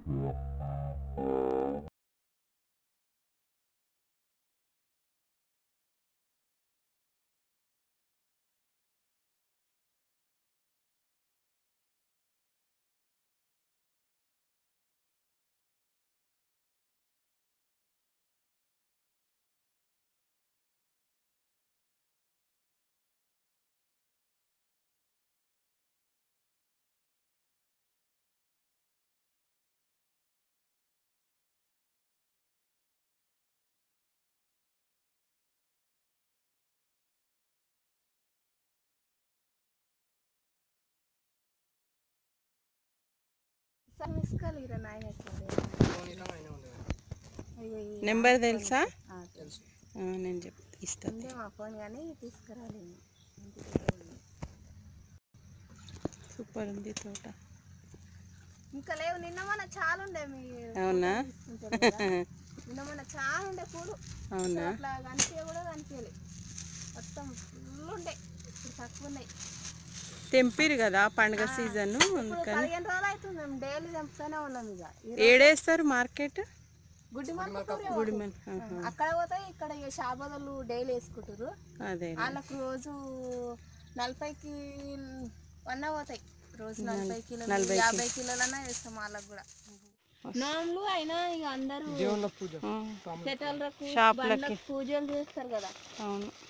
Miss call ఇరా నాయన number తెలుసా తెలుసు ఆ, నేను చెప్ ఇస్తాను ఉందే మా ఫోన్ కానీ తీసుకురాలేము సూపర్ ఉంది తోట ఇంకా లేవు నిన్న మన చాలా ఉండే మీ అవునా తీసుకుంటారు కదా. నిన్న మన చాలా ఉండే పూలు అవునా అట్లా కనిపించే కూడా కనిపించలే మొత్తం ఫుల్ ఉండే ఇప్పుడు తక్కువ ఉన్నాయి తెంపిరు కదా పండుగ సీజన్ ఇప్పుడు అందుకని పదిహేను రోజులు అవుతుంది మేము డైలీ తెంపుతూనే ఉన్నాం ఇక ఈ ఏడేస్తారు మార్కెట్ గుడ్డి మనకు గుడిమన్ ఆహా. అక్కడ పోతే ఇక్కడ ఇక షాబోదలు డైలీ వేసుకుంటారు అదే వాళ్ళకు రోజు నలభైకి వన్న పోతాయి రోజు నలభై కిలోలు నలభై యాభై కిలోలన్నా వేస్తాం వాళ్ళకు కూడా నోములు అయినా ఇక అందరూ ఆ, చెట్లకు షాపులకి. బండ్లకు పూజలు చేస్తారు కదా అవును